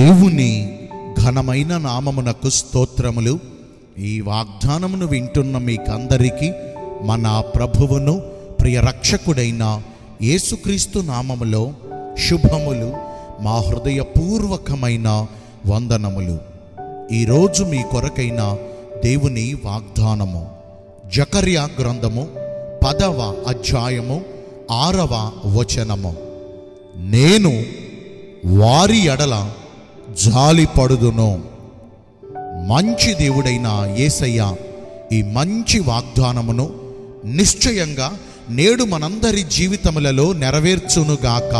దేవుని ఘనమైన నామమునకు స్తోత్రములు ఈ వాగ్దానమును వింటున్న మీకందరికీ మన ప్రభువును ప్రియ రక్షకుడైన యేసుక్రీస్తు నామములో శుభములు మా హృదయపూర్వకమైన వందనములు ఈరోజు మీ కొరకైన దేవుని వాగ్దానము జకర్యా గ్రంథము పదవ అధ్యాయము ఆరవ వచనము నేను వారి ఎడల జాలి పడుదును మంచి దేవుడైన యేసయ్య ఈ మంచి వాగ్దానమును నిశ్చయంగా నేడు మనందరి జీవితములలో నెరవేర్చునుగాక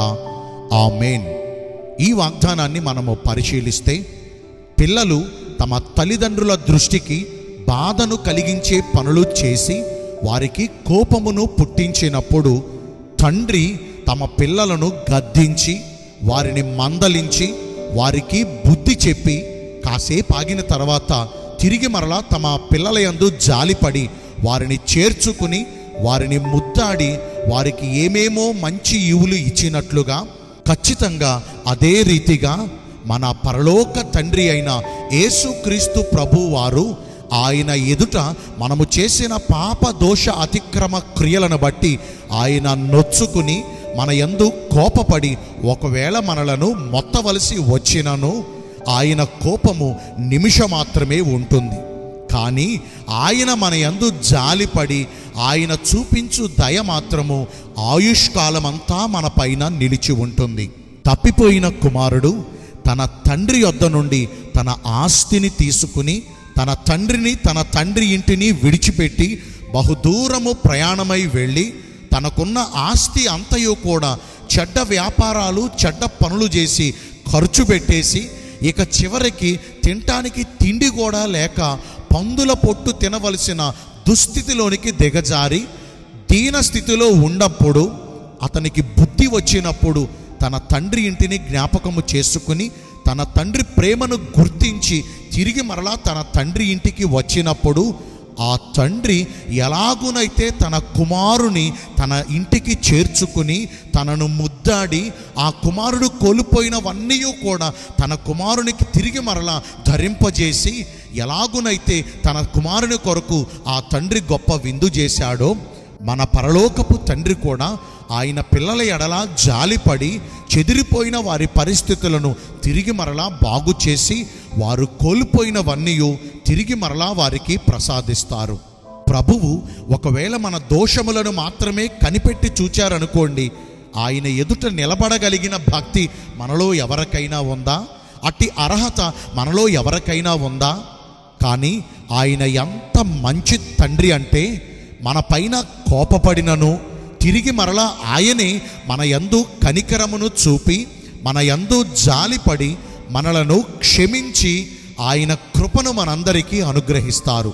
ఆమేన్ ఈ వాగ్దానాన్ని మనము పరిశీలిస్తే పిల్లలు తమ తల్లిదండ్రుల దృష్టికి బాధను కలిగించే పనులు చేసి వారికి కోపమును పుట్టించినప్పుడు తండ్రి తమ పిల్లలను గద్దించి వారిని మందలించి వారికి బుద్ధి చెప్పి కాసేపు ఆగిన తర్వాత తిరిగి మరలా తమ పిల్లల యందు జాలిపడి వారిని చేర్చుకుని వారిని ముద్దాడి వారికి ఏమేమో మంచి ఇవులు ఇచ్చినట్లుగా ఖచ్చితంగా అదే రీతిగా మన పరలోక తండ్రి అయిన యేసుక్రీస్తు ప్రభు వారు ఆయన ఎదుట మనము చేసిన పాప దోష అతిక్రమ క్రియలను బట్టి ఆయన నొచ్చుకుని మన యందు కోపపడి ఒకవేళ మనలను మొత్తవలసి వచ్చినను ఆయన కోపము నిమిషం మాత్రమే ఉంటుంది కానీ ఆయన మన యందు జాలిపడి ఆయన చూపించు దయ మాత్రము ఆయుష్కాలమంతా మన పైన నిలిచి ఉంటుంది తప్పిపోయిన కుమారుడు తన తండ్రి యొద్ద నుండి తన ఆస్తిని తీసుకుని తన తండ్రిని తన తండ్రి ఇంటిని విడిచిపెట్టి బహుదూరము ప్రయాణమై వెళ్ళి తనకున్న ఆస్తి అంతయు కూడా చెడ్డ వ్యాపారాలు చెడ్డ పనులు చేసి ఖర్చు పెట్టేసి ఇక చివరికి తినటానికి తిండి కూడా లేక పందుల పొట్టు తినవలసిన దుస్థితిలోనికి దిగజారి దీన స్థితిలో ఉన్నప్పుడు అతనికి బుద్ధి వచ్చినప్పుడు తన తండ్రి ఇంటిని జ్ఞాపకము చేసుకుని తన తండ్రి ప్రేమను గుర్తించి తిరిగి మరలా తన తండ్రి ఇంటికి వచ్చినప్పుడు ఆ తండ్రి ఎలాగునైతే తన కుమారుని తన ఇంటికి చేర్చుకుని తనను ముద్దాడి ఆ కుమారుడు కోల్పోయినవన్నీ కూడా తన కుమారునికి తిరిగి మరలా ధరింపజేసి ఎలాగునైతే తన కుమారుని కొరకు ఆ తండ్రి గొప్ప విందు చేశాడో మన పరలోకపు తండ్రి కూడా ఆయన పిల్లల ఎడల జాలిపడి చెదిరిపోయిన వారి పరిస్థితులను తిరిగి మరలా బాగు చేసి వారు కోల్పోయినవన్నీ తిరిగి మరలా వారికి ప్రసాదిస్తారు ప్రభువు ఒకవేళ మన దోషములను మాత్రమే కనిపెట్టి చూచారనుకోండి ఆయన ఎదుట నిలబడగలిగిన భక్తి మనలో ఎవరికైనా ఉందా అట్టి అర్హత మనలో ఎవరికైనా ఉందా కానీ ఆయన ఎంత మంచి తండ్రి అంటే మన పైన కోపపడినను తిరిగి మరలా ఆయనే మన యందు కనికరమును చూపి మన యందు జాలిపడి మనలను క్షమించి ఆయన కృపను మనందరికీ అనుగ్రహిస్తారు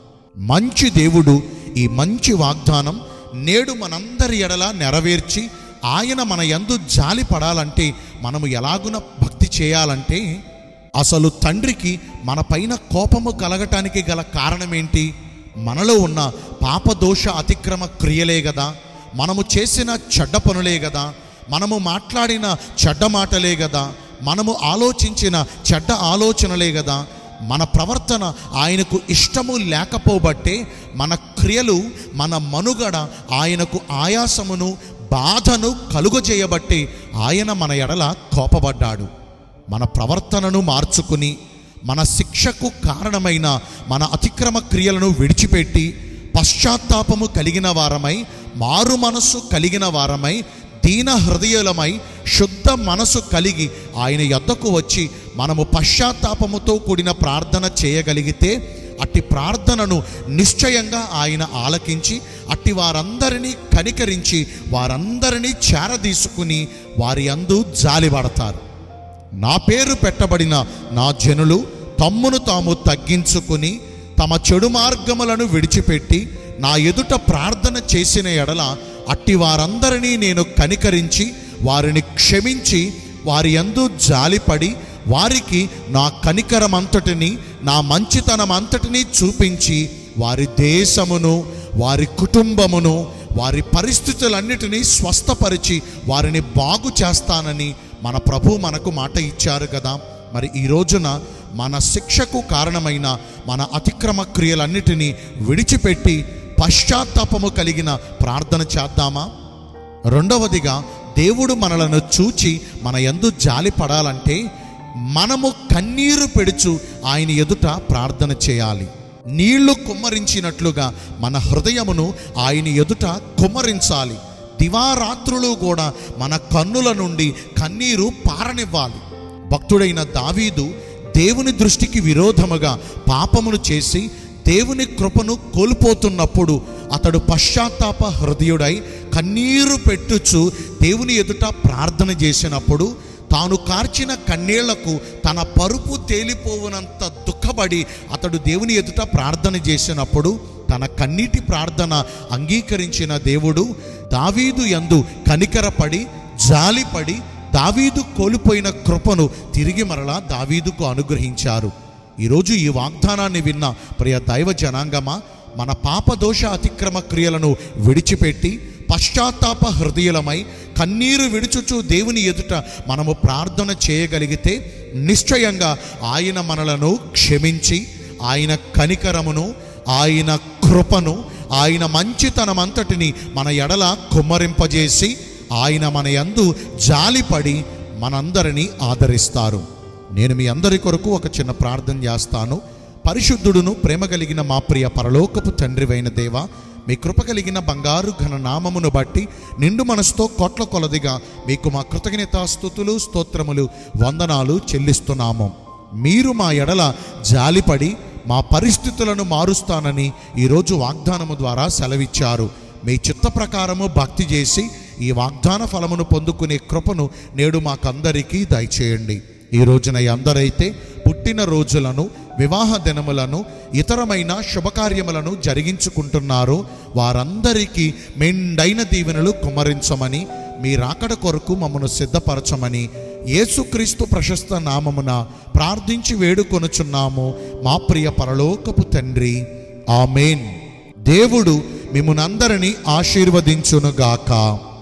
మంచి దేవుడు ఈ మంచి వాగ్దానం నేడు మనందరి ఎడల నెరవేర్చి ఆయన మన యందు జాలి పడాలంటే మనము ఎలాగున భక్తి చేయాలంటే అసలు తండ్రికి మన పైన కోపము కలగటానికి గల కారణం ఏంటి మనలో ఉన్న పాపదోష అతిక్రమ క్రియలే కదా మనము చేసిన చెడ్డ పనులే కదా మనము మాట్లాడిన చెడ్డ మాటలే కదా మనము ఆలోచించిన చెడ్డ ఆలోచనలే కదా మన ప్రవర్తన ఆయనకు ఇష్టము లేకపోబట్టే మన క్రియలు మన మనుగడ ఆయనకు ఆయాసమును బాధను కలుగజేయబట్టి ఆయన మన ఎడల కోపపడ్డాడు మన ప్రవర్తనను మార్చుకుని మన శిక్షకు కారణమైన మన అతిక్రమ క్రియలను విడిచిపెట్టి పశ్చాత్తాపము కలిగిన వారమై మారు మనస్సు కలిగిన వారమై దీన హృదయులమై శుద్ధ మనసు కలిగి ఆయన యొద్దకు వచ్చి మనము పశ్చాత్తాపముతో కూడిన ప్రార్థన చేయగలిగితే అట్టి ప్రార్థనను నిశ్చయంగా ఆయన ఆలకించి అట్టి వారందరినీ కనికరించి వారందరినీ చేరదీసుకుని వారి అందు జాలిపడతారు నా పేరు పెట్టబడిన నా జనులు తమ్మును తాము తగ్గించుకుని తమ చెడు మార్గములను విడిచిపెట్టి నా ఎదుట ప్రార్థన చేసిన ఎడల అట్టి వారందరినీ నేను కనికరించి వారిని క్షమించి వారి యందు జాలిపడి వారికి నా కనికరమంతటిని నా మంచితనం అంతటిని చూపించి వారి దేశమును వారి కుటుంబమును వారి పరిస్థితులన్నిటినీ స్వస్థపరిచి వారిని బాగు చేస్తానని మన ప్రభు మనకు మాట ఇచ్చారు కదా మరి ఈ రోజున మన శిక్షకు కారణమైన మన అతిక్రమ క్రియలన్నిటినీ విడిచిపెట్టి పశ్చాత్తాపము కలిగిన ప్రార్థన చేద్దామా రెండవదిగా దేవుడు మనలను చూచి మన యందు జాలి పడాలంటే మనము కన్నీరు పెడుచు ఆయన ఎదుట ప్రార్థన చేయాలి నీళ్లు కుమ్మరించినట్లుగా మన హృదయమును ఆయన ఎదుట కుమ్మరించాలి దివారాత్రులు కూడా మన కన్నుల నుండి కన్నీరు పారనివ్వాలి భక్తుడైన దావీదు దేవుని దృష్టికి విరోధముగా పాపమును చేసి దేవుని కృపను కోల్పోతున్నప్పుడు అతడు పశ్చాత్తాప హృదయుడై కన్నీరు పెట్టుచు దేవుని ఎదుట ప్రార్థన చేసినప్పుడు తాను కార్చిన కన్నీళ్లకు తన పరుపు తేలిపోవునంత దుఃఖపడి అతడు దేవుని ఎదుట ప్రార్థన చేసినప్పుడు తన కన్నీటి ప్రార్థన అంగీకరించిన దేవుడు దావీదు యందు కనికరపడి జాలిపడి దావీదు కోల్పోయిన కృపను తిరిగి మరలా దావీదుకు అనుగ్రహించారు ఈరోజు ఈ వాగ్దానాన్ని విన్న ప్రియ దైవ జనాంగమా మన పాపదోష అతిక్రమ క్రియలను విడిచిపెట్టి పశ్చాత్తాప హృదయులమై కన్నీరు విడుచుచు దేవుని ఎదుట మనము ప్రార్థన చేయగలిగితే నిశ్చయంగా ఆయన మనలను క్షమించి ఆయన కనికరమును ఆయన కృపను ఆయన మంచితనమంతటిని మన ఎడల కుమ్మరింపజేసి ఆయన మన యందు జాలిపడి మనందరినీ ఆదరిస్తారు నేను మీ అందరి కొరకు ఒక చిన్న ప్రార్థన చేస్తాను పరిశుద్ధుడును ప్రేమ కలిగిన మా ప్రియ పరలోకపు తండ్రివైన దేవ మీ కృప కలిగిన బంగారు ఘన నామమును బట్టి నిండు మనసుతో కోట్ల కొలదిగా మీకు మా కృతజ్ఞతాస్థుతులు స్తోత్రములు వందనాలు చెల్లిస్తున్నాము మీరు మా ఎడల జాలిపడి మా పరిస్థితులను మారుస్తానని ఈరోజు వాగ్దానము ద్వారా సెలవిచ్చారు మీ చిత్త ప్రకారము భక్తి చేసి ఈ వాగ్దాన ఫలమును పొందుకునే కృపను నేడు మాకందరికీ దయచేయండి ఈ రోజున ఈ అందరైతే పుట్టిన రోజులను వివాహ దినములను ఇతరమైన శుభకార్యములను జరిగించుకుంటున్నారు వారందరికీ మెండైన దీవెనలు కుమ్మరించమని మీ రాకడ కొరకు మమ్మను సిద్ధపరచమని యేసుక్రీస్తు ప్రశస్త నామమున ప్రార్థించి వేడుకొనుచున్నాము మా ప్రియ పరలోకపు తండ్రి ఆమెన్ దేవుడు మిమ్మునందరినీ ఆశీర్వదించునుగాక